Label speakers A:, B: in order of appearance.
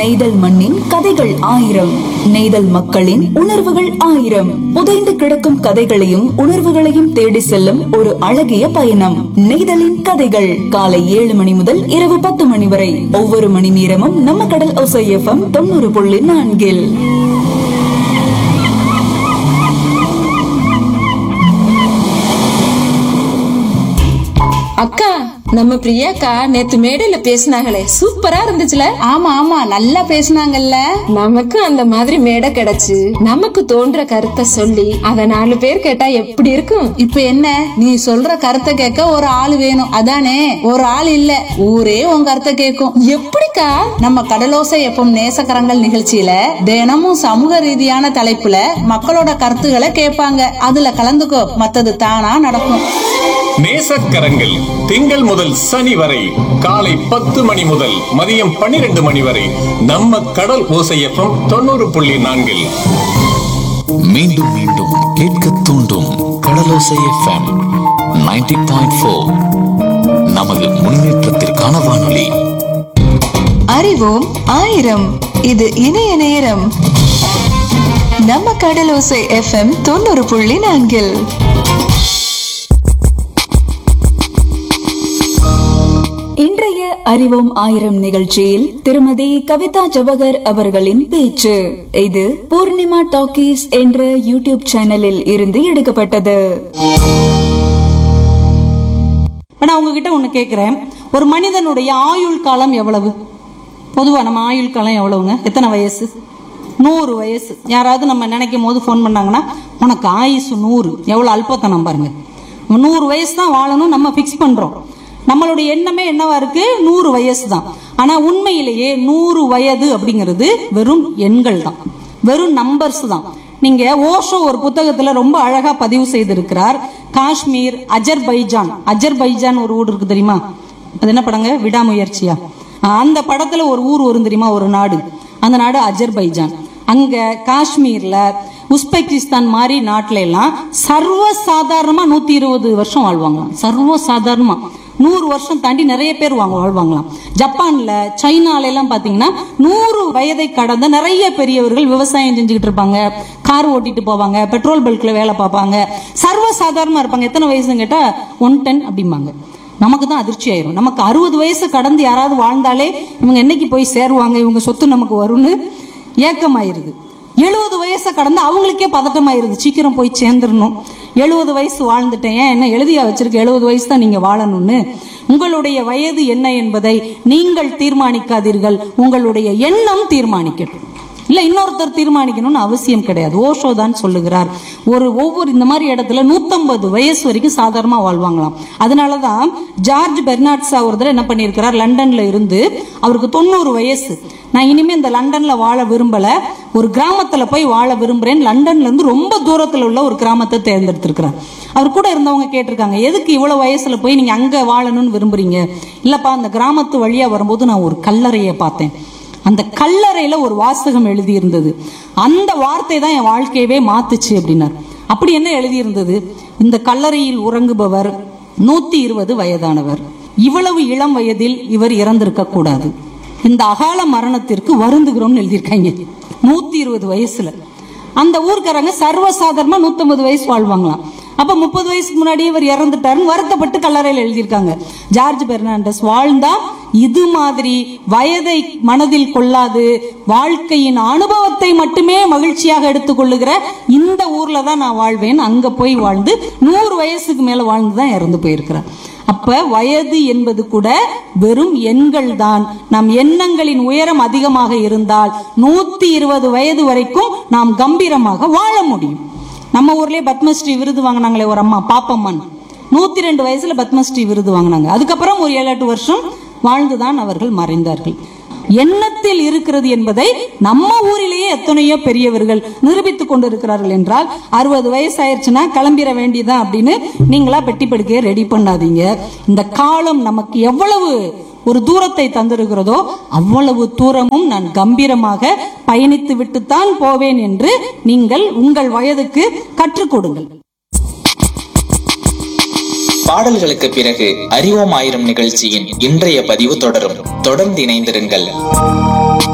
A: நெய்தல் மண்ணின் கதைகள் ஆயிரம் நெய்தல் மக்களின் உணர்வுகள் ஆயிரம் புதைந்து கிடக்கும் கதைகளையும் உணர்வுகளையும் தேடி செல்லும் ஒரு அழகிய பயணம் நெய்தலின் கதைகள் காலை ஏழு மணி முதல் இரவு பத்து மணி வரை ஒவ்வொரு மணி நேரமும் நம்ம கடல் ஒசை எஃப்எம் தொண்ணூறு புள்ளி நான்கில்
B: அக்கா நம்ம பிரியாக்கா நேத்து மேடையில பேசினாங்களே சூப்பரா இருந்துச்சுல
C: ஆமா ஆமா நல்லா பேசுனாங்கல்ல
B: நமக்கு அந்த மாதிரி மேடை கிடைச்சு நமக்கு தோன்ற கருத்தை சொல்லி அத நாலு பேர் கேட்டா எப்படி இருக்கும்
C: இப்ப என்ன நீ சொல்ற கருத்தை கேட்க ஒரு ஆள் வேணும் அதானே ஒரு ஆள் இல்ல ஊரே உன் கருத்தை கேட்கும்
B: எப்படிக்கா
C: நம்ம கடலோசை எப்பம் நேசக்கரங்கள் நிகழ்ச்சியில தினமும் சமூக ரீதியான தலைப்புல மக்களோட கருத்துக்களை கேட்பாங்க அதுல கலந்துக்கோ மத்தது தானா நடக்கும்
D: நேசக்கரங்கள் திங்கள் முதல் சனி வரை காலை பத்து மணி முதல் மதியம் பன்னிரண்டு மணி வரை நம்ம கடல் ஓசையப்பம் தொண்ணூறு புள்ளி நான்கில்
E: மீண்டும் மீண்டும் கேட்க தூண்டும் கடலோசை எஃப்எம் 90.4 பாயிண்ட் ஃபோர் நமது முன்னேற்றத்திற்கான வானொலி
F: அறிவோம் ஆயிரம் இது இணைய நேரம் நம்ம கடலோசை எஃப்எம் தொண்ணூறு புள்ளி நான்கில்
A: இன்றைய அறிவோம் ஆயிரம் நிகழ்ச்சியில் திருமதி கவிதா ஜவஹர் அவர்களின் பேச்சு இது பூர்ணிமா டாக்கீஸ் என்ற யூடியூப் சேனலில் இருந்து எடுக்கப்பட்டது
G: நான் உங்ககிட்ட ஒண்ணு கேக்குறேன் ஒரு மனிதனுடைய ஆயுள் காலம் எவ்வளவு பொதுவா நம்ம ஆயுள் காலம் எவ்வளவுங்க எத்தனை வயசு நூறு வயசு யாராவது நம்ம நினைக்கும் போது ஃபோன் பண்ணாங்கன்னா உனக்கு ஆயுசு நூறு எவ்வளவு அல்பத்தனம் பாருங்க நம்ம நூறு வயசு தான் வாழணும் நம்ம ஃபிக்ஸ் பண்றோம் நம்மளுடைய எண்ணமே என்னவா இருக்கு நூறு வயசு தான் ஆனா உண்மையிலேயே நூறு வயது அப்படிங்கிறது வெறும் எண்கள் தான் வெறும் நம்பர்ஸ் தான் நீங்க ஓஷோ ஒரு புத்தகத்துல ரொம்ப அழகா பதிவு செய்திருக்கிறார் காஷ்மீர் அஜர்பைஜான் அஜர்பைஜான் ஒரு ஊர் இருக்கு தெரியுமா அது என்ன படங்க விடாமுயற்சியா ஆஹ் அந்த படத்துல ஒரு ஊர் வரும் தெரியுமா ஒரு நாடு அந்த நாடு அஜர்பைஜான் அங்க காஷ்மீர்ல உஸ்பெகிஸ்தான் மாதிரி நாட்டுல எல்லாம் சர்வ சாதாரணமா நூத்தி இருபது வருஷம் வாழ்வாங்களாம் சர்வ சாதாரணமா நூறு வருஷம் தாண்டி நிறைய பேர் வாங்க வாழ்வாங்களாம் ஜப்பான்ல சைனால எல்லாம் பாத்தீங்கன்னா நூறு வயதை கடந்த நிறைய பெரியவர்கள் விவசாயம் செஞ்சுக்கிட்டு இருப்பாங்க கார் ஓட்டிட்டு போவாங்க பெட்ரோல் பல்க்ல வேலை பார்ப்பாங்க சர்வ சாதாரணமா இருப்பாங்க எத்தனை வயசுன்னு கேட்டா ஒன் டென் அப்படிம்பாங்க நமக்கு தான் அதிர்ச்சி ஆயிரும் நமக்கு அறுபது வயசு கடந்து யாராவது வாழ்ந்தாலே இவங்க என்னைக்கு போய் சேருவாங்க இவங்க சொத்து நமக்கு வரும்னு ஏக்கமாயிருது எழுபது வயசை கடந்து அவங்களுக்கே பதட்டமாயிருது சீக்கிரம் போய் சேர்ந்துடணும் எழுபது வயசு வாழ்ந்துட்டேன் ஏன் என்ன எழுதியா வச்சிருக்க எழுபது வயசு தான் நீங்க வாழணும்னு உங்களுடைய வயது என்ன என்பதை நீங்கள் தீர்மானிக்காதீர்கள் உங்களுடைய எண்ணம் தீர்மானிக்கட்டும் இல்ல இன்னொருத்தர் தீர்மானிக்கணும்னு அவசியம் கிடையாது ஓஷோ தான் சொல்லுகிறார் ஒரு ஒவ்வொரு இந்த மாதிரி இடத்துல நூத்தம்பது வயசு வரைக்கும் சாதாரணமா வாழ்வாங்களாம் அதனாலதான் ஜார்ஜ் பெர்னாட்ஸா ஒருத்தர் என்ன பண்ணியிருக்கிறார் லண்டன்ல இருந்து அவருக்கு தொண்ணூறு வயசு நான் இனிமே இந்த லண்டன்ல வாழ விரும்பல ஒரு கிராமத்துல போய் வாழ விரும்புறேன் லண்டன்ல இருந்து ரொம்ப தூரத்துல உள்ள ஒரு கிராமத்தை தேர்ந்தெடுத்திருக்கிறார் அவர் கூட இருந்தவங்க கேட்டிருக்காங்க எதுக்கு இவ்வளவு வயசுல போய் நீங்க அங்க வாழணும்னு விரும்புறீங்க இல்லப்பா அந்த கிராமத்து வழியா வரும்போது நான் ஒரு கல்லறையை பார்த்தேன் அந்த கல்லறையில ஒரு வாசகம் எழுதி இருந்தது அந்த வார்த்தை தான் என் வாழ்க்கையவே மாத்துச்சு அப்படின்னார் அப்படி என்ன எழுதி இருந்தது இந்த கல்லறையில் உறங்குபவர் நூத்தி இருபது வயதானவர் இவ்வளவு இளம் வயதில் இவர் இறந்திருக்க கூடாது இந்த அகால மரணத்திற்கு வருந்துகிறோம்னு எழுதியிருக்காங்க நூத்தி இருபது வயசுல அந்த ஊர்க்காரங்க சர்வசாதாரணமா நூத்தம்பது வயசு வாழ்வாங்களாம் அப்ப முப்பது வயசுக்கு முன்னாடியே இவர் இறந்துட்டாருன்னு வருத்தப்பட்டு கல்லறையில் எழுதியிருக்காங்க ஜார்ஜ் பெர்னாண்டஸ் வாழ்ந்தா இது மாதிரி வயதை மனதில் கொள்ளாது வாழ்க்கையின் அனுபவத்தை மட்டுமே மகிழ்ச்சியாக எடுத்துக்கொள்ளுகிற இந்த ஊர்ல தான் நான் வாழ்வேன் அங்க போய் வாழ்ந்து நூறு வயசுக்கு மேல வாழ்ந்து தான் இறந்து போயிருக்கிறார் அப்ப வயது என்பது கூட வெறும் எண்கள் தான் நம் எண்ணங்களின் உயரம் அதிகமாக இருந்தால் நூத்தி இருபது வயது வரைக்கும் நாம் கம்பீரமாக வாழ முடியும் நம்ம ஊர்லயே பத்மஸ்ரீ விருது வாங்கினாங்களே ஒரு அம்மா பாப்பம்மன் நூத்தி ரெண்டு வயசுல பத்மஸ்ரீ விருது வாங்கினாங்க அதுக்கப்புறம் ஒரு ஏழு எட்டு வருஷம் வாழ்ந்துதான் அவர்கள் மறைந்தார்கள் எண்ணத்தில் இருக்கிறது என்பதை நம்ம ஊரிலேயே எத்தனையோ பெரியவர்கள் நிரூபித்துக் கொண்டிருக்கிறார்கள் என்றால் அறுபது வயசு ஆயிருச்சுன்னா கிளம்பிட வேண்டியதான் அப்படின்னு நீங்களா பெட்டி படுக்கையை ரெடி பண்ணாதீங்க இந்த காலம் நமக்கு எவ்வளவு ஒரு தூரத்தை தந்திருக்கிறதோ அவ்வளவு தூரமும் நான் கம்பீரமாக பயணித்து விட்டுத்தான் போவேன் என்று நீங்கள் உங்கள் வயதுக்கு கற்றுக் கொடுங்கள்
H: பாடல்களுக்கு பிறகு அறிவோம் ஆயிரம் நிகழ்ச்சியின் இன்றைய பதிவு தொடரும் தொடர்ந்து இணைந்திருங்கள்